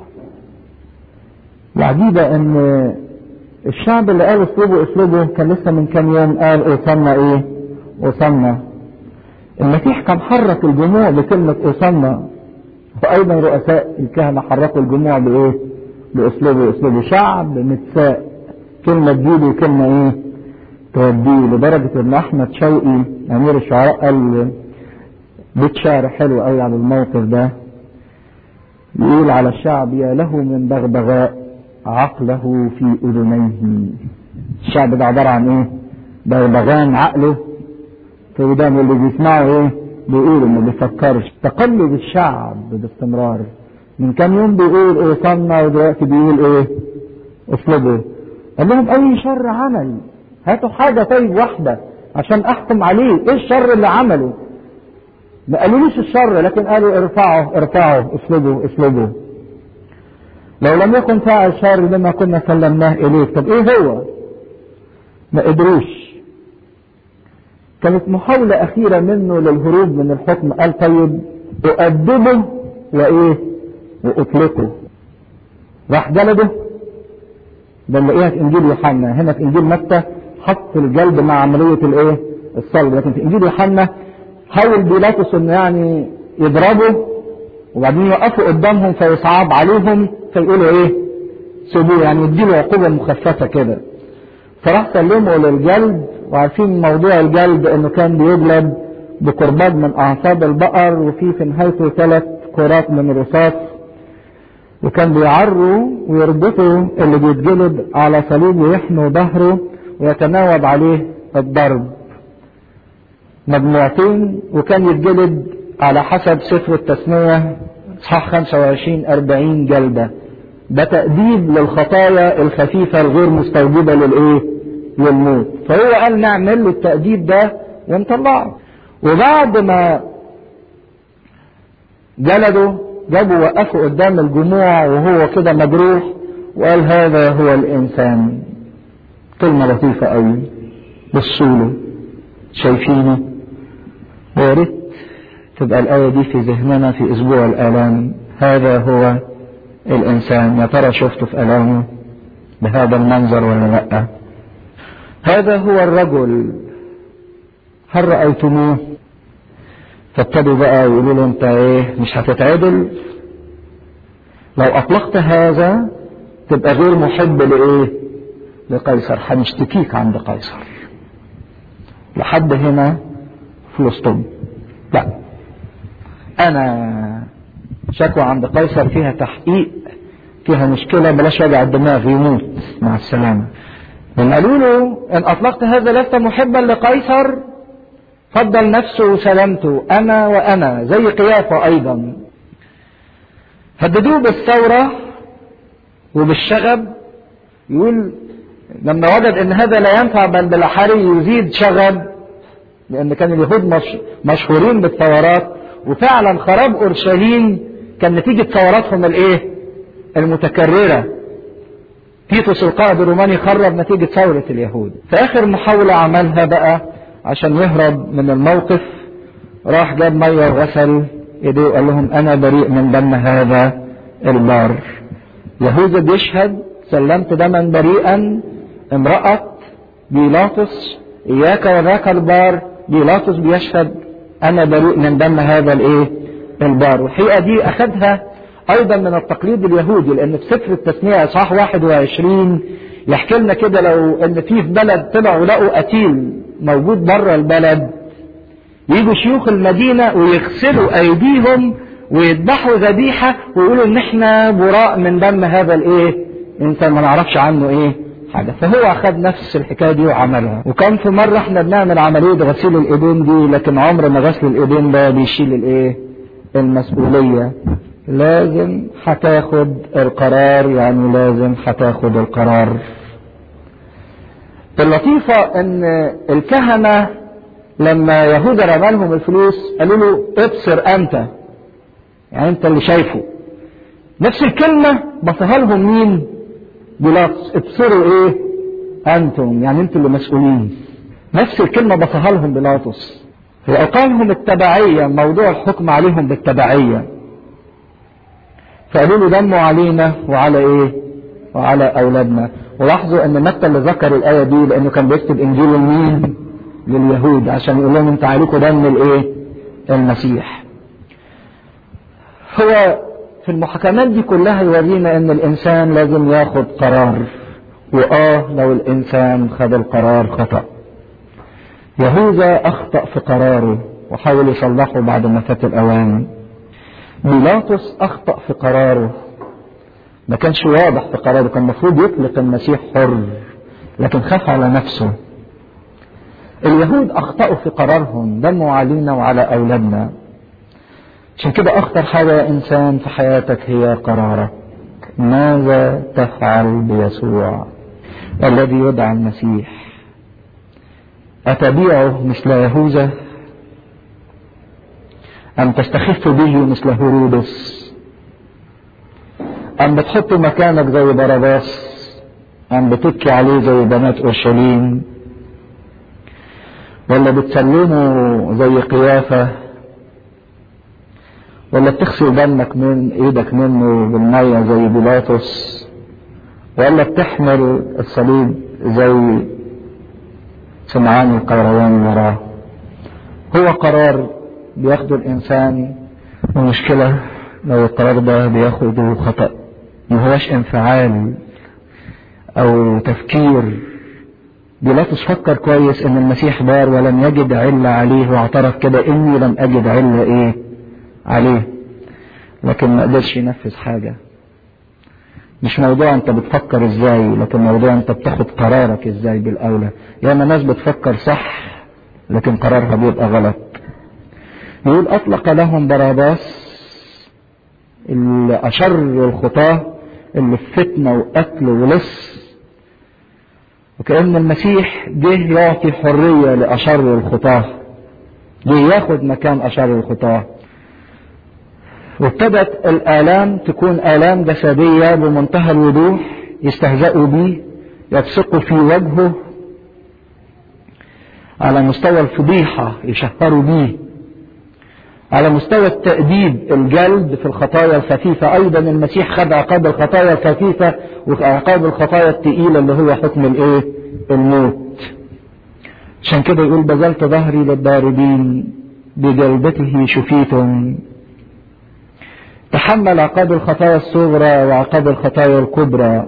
العجيبة ان الشعب اللي قال اسلوبه اسلوبه كان لسه من كام يوم قال اوصلنا ايه اوصلنا المسيح كان حرك الجموع بكلمة اوصلنا وايضا رؤساء الكهنة حركوا الجموع بايه باسلوبه اسلوبه شعب متساء كلمة تجيله وكلمة ايه توديه لدرجة ان احمد شوقي امير الشعراء قال بيت شعر حلو قوي على الموقف ده يقول على الشعب يا له من بغبغاء عقله في اذنيه الشعب ده عبارة عن ايه بغبغان عقله في ودانه اللي بيسمعه ايه بيقول ما بيفكرش تقلب الشعب باستمرار من كام يوم بيقول اوصلنا ودلوقتي بيقول ايه اطلبوا قال لهم اي شر عمل هاتوا حاجة طيب واحدة عشان احكم عليه ايه الشر اللي عمله ما قالوليش الشر لكن قالوا ارفعوا ارفعوا اسلبوا اسلبوا لو لم يكن فاعل شر لما كنا سلمناه اليك طب ايه هو ما قدروش كانت محاولة أخيرة منه للهروب من الحكم قال طيب أؤدبه وإيه وأطلقه راح جلده ده نلاقيها في إنجيل يوحنا هنا في إنجيل متى حط الجلد مع عملية الإيه الصلب لكن في إنجيل يوحنا حاول بيلاطس إنه يعني يضربه وبعدين يوقفوا قدامهم فيصعب عليهم فيقولوا إيه سيبوه يعني يديله عقوبة مخففة كده فراح سلمه للجلد وعارفين موضوع الجلد انه كان بيجلد بقربان من اعصاب البقر وفي في نهايته ثلاث كرات من الرصاص وكان بيعروا ويربطوا اللي بيتجلد على صليب ويحنوا ظهره ويتناوب عليه الضرب مجموعتين وكان يتجلد على حسب سفر التثنية اصحاح 25 40 جلدة ده تأديب للخطايا الخفيفة الغير مستوجبة للايه للموت فهو قال نعمل له التأديب ده ونطلعه وبعد ما جلده جابوا وقفوا قدام الجموع وهو كده مجروح وقال هذا هو الإنسان كلمة لطيفة قوي بصوا له شايفينه ويا ريت تبقى الآية دي في ذهننا في أسبوع الآلام هذا هو الإنسان يا ترى شفته في آلامه بهذا المنظر ولا لأ هذا هو الرجل هل رأيتموه فابتدوا بقى يقولوا له انت ايه مش هتتعدل لو اطلقت هذا تبقى غير محب لايه لقيصر هنشتكيك عند قيصر لحد هنا فلسطين لا انا شكوى عند قيصر فيها تحقيق فيها مشكلة بلاش وجع الدماغ يموت مع السلامة لما قالوا له ان اطلقت هذا لست محبا لقيصر فضل نفسه وسلامته انا وانا زي قيافه ايضا هددوه بالثورة وبالشغب يقول لما وجد ان هذا لا ينفع بل بالاحري يزيد شغب لان كان اليهود مش مشهورين بالثورات وفعلا خراب اورشليم كان نتيجة ثوراتهم الايه المتكررة تيتوس القائد الروماني خرب نتيجة ثورة اليهود في اخر محاولة عملها بقى عشان يهرب من الموقف راح جاب مية وغسل ايديه وقال لهم انا بريء من دم هذا البار يهوذا بيشهد سلمت دما بريئا امرأة بيلاطس اياك وذاك البار بيلاطس بيشهد انا بريء من دم هذا الايه البار والحقيقة دي اخذها ايضا من التقليد اليهودي لان في سفر التثنية اصحاح 21 يحكي لنا كده لو ان في في بلد طلعوا لقوا قتيل موجود بره البلد يجوا شيوخ المدينة ويغسلوا ايديهم ويذبحوا ذبيحة ويقولوا ان احنا براء من دم هذا الايه انسان ما نعرفش عنه ايه حاجة فهو اخذ نفس الحكاية دي وعملها وكان في مرة احنا بنعمل عملية غسيل الايدين دي لكن عمر ما غسل الايدين ده بيشيل الايه المسؤولية لازم هتاخد القرار يعني لازم هتاخد القرار اللطيفة ان الكهنة لما يهوذا رمى لهم الفلوس قالوا له ابصر انت يعني انت اللي شايفه نفس الكلمة بصها لهم مين بيلاطس ابصروا ايه انتم يعني انتم اللي مسؤولين نفس الكلمة بصها لهم بيلاطس وقالهم التبعية موضوع الحكم عليهم بالتبعية فقالوا له دموا علينا وعلى ايه وعلى اولادنا ولاحظوا ان متى اللي ذكر الايه دي لانه كان بيكتب انجيل لمين لليهود عشان يقول لهم انت عليكم دم الايه المسيح هو في المحاكمات دي كلها يورينا ان الانسان لازم ياخد قرار واه لو الانسان خد القرار خطأ يهوذا اخطأ في قراره وحاول يصلحه بعد ما فات الاوان بيلاطس اخطأ في قراره ما كانش واضح في قراره كان المفروض يطلق المسيح حر لكن خاف على نفسه اليهود اخطأوا في قرارهم دموا علينا وعلى اولادنا عشان كده اخطر حاجة يا انسان في حياتك هي قرارك ماذا تفعل بيسوع الذي يدعى المسيح أتبيعه مثل يهوذا أم تستخف به مثل هرودس أم بتحط مكانك زي باراباس أم بتبكي عليه زي بنات أورشليم ولا بتسلمه زي قيافة ولا بتغسل دمك من ايدك منه بالمية زي بيلاطس ولا بتحمل الصليب زي سمعان القيروان وراه هو قرار بياخده الانسان ومشكلة لو القرار ده بياخده خطأ ما هوش انفعال او تفكير بيلاطس فكر كويس ان المسيح بار ولم يجد علة عليه واعترف كده اني لم اجد علة ايه عليه لكن ما قدرش ينفذ حاجة مش موضوع انت بتفكر ازاي لكن موضوع انت بتاخد قرارك ازاي بالاولى ياما ناس بتفكر صح لكن قرارها بيبقى غلط يقول اطلق لهم باراباس اللي اشر الخطاه اللي في فتنه وقتل ولص وكأن المسيح جه يعطي حرية لأشر الخطاه جه ياخد مكان أشر الخطاه وابتدت الآلام تكون آلام جسدية بمنتهى الوضوح يستهزئوا بيه يبصقوا في وجهه على مستوى الفضيحة يشهروا بيه على مستوى التأديب الجلد في الخطايا الخفيفة أيضا المسيح خد عقاب الخطايا الخفيفة وعقاب الخطايا التقيلة اللي هو حكم الإيه؟ الموت. عشان كده يقول بذلت ظهري للضاربين بجلدته شفيتم. تحمل عقاب الخطايا الصغرى وعقاب الخطايا الكبرى.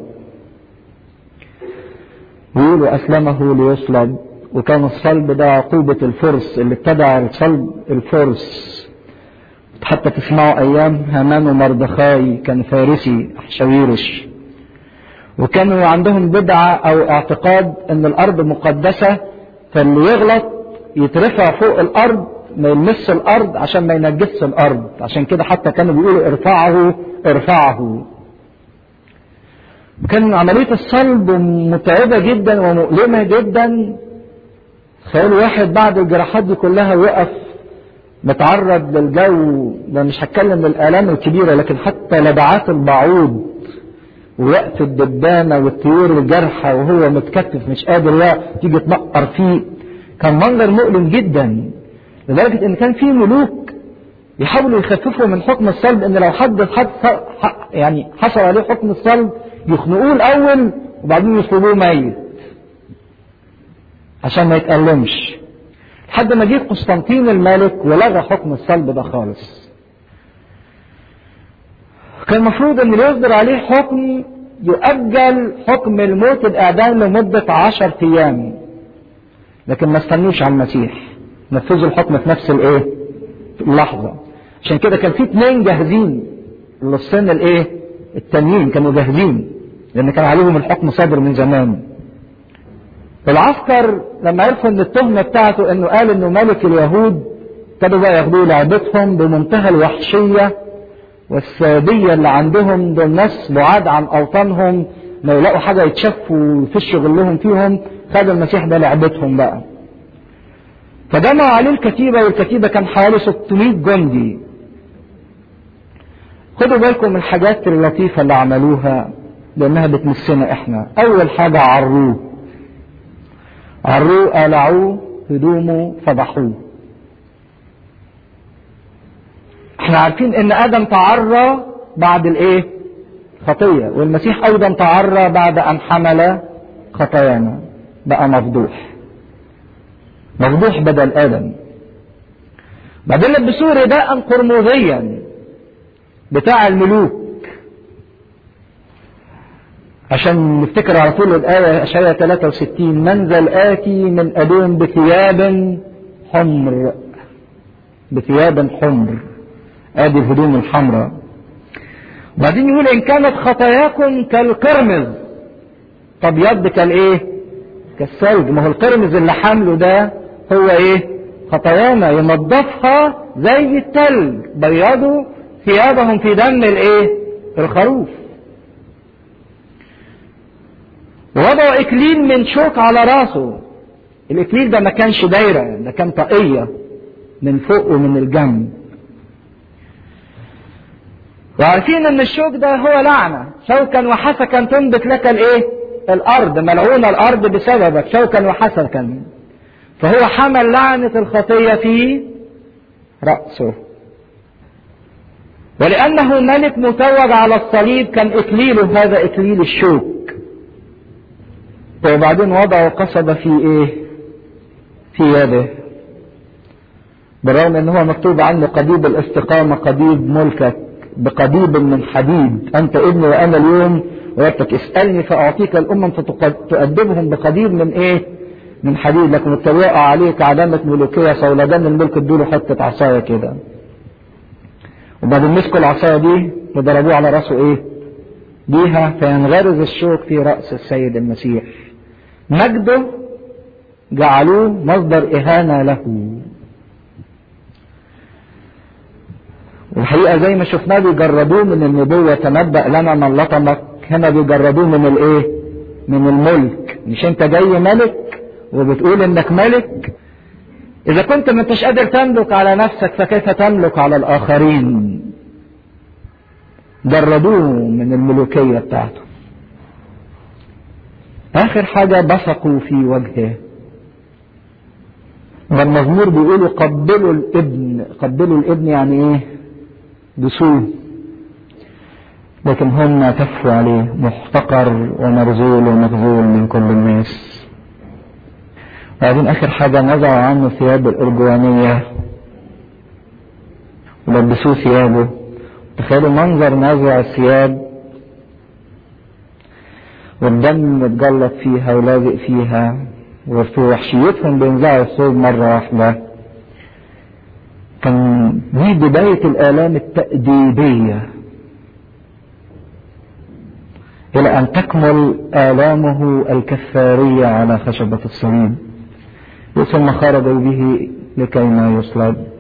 ويقولوا أسلمه ليصلب وكان الصلب ده عقوبة الفرس اللي اتبع الصلب الفرس حتى تسمعوا ايام هامان ومردخاي كان فارسي حشويرش وكانوا عندهم بدعة او اعتقاد ان الارض مقدسة فاللي يغلط يترفع فوق الارض ما يلمس الارض عشان ما ينجسش الارض عشان كده حتى كانوا بيقولوا ارفعه ارفعه كان عملية الصلب متعبة جدا ومؤلمة جدا تخيلوا واحد بعد الجراحات دي كلها وقف متعرض للجو ده مش هتكلم للآلام الكبيرة لكن حتى لدعات البعوض ووقف الدبانة والطيور الجارحة وهو متكتف مش قادر تيجي تنقر فيه كان منظر مؤلم جدا لدرجة ان كان في ملوك يحاولوا يخففوا من حكم الصلب ان لو حد حد يعني حصل عليه حكم الصلب يخنقوه الاول وبعدين يصلبوه ميت عشان ما يتألمش لحد ما جه قسطنطين الملك ولغى حكم الصلب ده خالص كان المفروض ان يصدر عليه حكم يؤجل حكم الموت الاعدام لمدة عشر ايام لكن ما استنوش على المسيح نفذوا الحكم في نفس الايه اللحظة عشان كده كان في اتنين جاهزين للسن الايه التانيين كانوا جاهزين لان كان عليهم الحكم صادر من زمان العسكر لما عرفوا ان التهمة بتاعته انه قال انه ملك اليهود ابتدوا بقى ياخدوه لعبتهم بمنتهى الوحشية والسادية اللي عندهم دول ناس بعاد عن اوطانهم ما يلاقوا حاجة يتشفوا ويفشوا غلهم فيهم خدوا المسيح ده لعبتهم بقى فجمعوا عليه الكتيبة والكتيبة كان حوالي 600 جندي خدوا بالكم من الحاجات اللطيفة اللي عملوها لأنها بتمسنا إحنا أول حاجة عروه عروه قلعوه هدومه فضحوه احنا عارفين ان ادم تعرى بعد الايه خطية والمسيح ايضا تعرى بعد ان حمل خطايانا بقى مفضوح مفضوح بدل ادم بعدين لبسوه رداء قرمزيا بتاع الملوك عشان نفتكر على طول الآية أشعية 63 من ذا الآتي من أدوم بثياب حمر بثياب حمر آدي الهدوم الحمراء وبعدين يقول إن كانت خطاياكم كالقرمز طب يد كالإيه؟ كالثلج ما هو القرمز اللي حامله ده هو إيه؟ خطايانا ينظفها زي التلج بيضوا ثيابهم في دم الإيه؟ الخروف ووضعوا اكليل من شوك على راسه الاكليل ده ما كانش دايرة ده كان طاقية من فوق ومن الجنب وعارفين ان الشوك ده هو لعنة شوكا وحسكا تنبت لك الايه الارض ملعونة الارض بسببك شوكا وحسكا فهو حمل لعنة الخطية في رأسه ولأنه ملك متوج على الصليب كان إكليله هذا إكليل الشوك وبعدين وضعوا قصبة في ايه في يده بالرغم ان هو مكتوب عنه قضيب الاستقامة قضيب ملكك بقضيب من حديد انت ابني وانا اليوم ويبتك اسألني فاعطيك الامم فتؤدبهم بقضيب من ايه من حديد لكن التوقع عليك علامة ملوكية صولجان الملك ادوله حتة عصاية كده وبعدين مسكوا العصاية دي وضربوه على راسه ايه بيها فينغرز الشوك في رأس السيد المسيح مجده جعلوه مصدر إهانة له والحقيقة زي ما شفناه بيجردوه من النبوة تنبأ لنا من لطمك هنا بيجردوه من الايه من الملك مش انت جاي ملك وبتقول انك ملك اذا كنت ما انتش قادر تملك على نفسك فكيف تملك على الاخرين جردوه من الملوكية بتاعته آخر حاجة بصقوا في وجهه ده المزمور بيقولوا قبلوا الابن قبلوا الابن يعني ايه دسوه لكن هم تفوا عليه محتقر ومرزول ومخذول من كل الناس وبعدين اخر حاجه نزعوا عنه ثياب الارجوانيه ولبسوه ثيابه تخيلوا منظر نزع الثياب والدم متجلط فيها ولازق فيها وفي وحشيتهم بينزعوا الثوب مرة واحدة كان دي بداية الآلام التأديبية إلى أن تكمل آلامه الكفارية على خشبة الصليب ثم خرجوا به لكي ما يصلب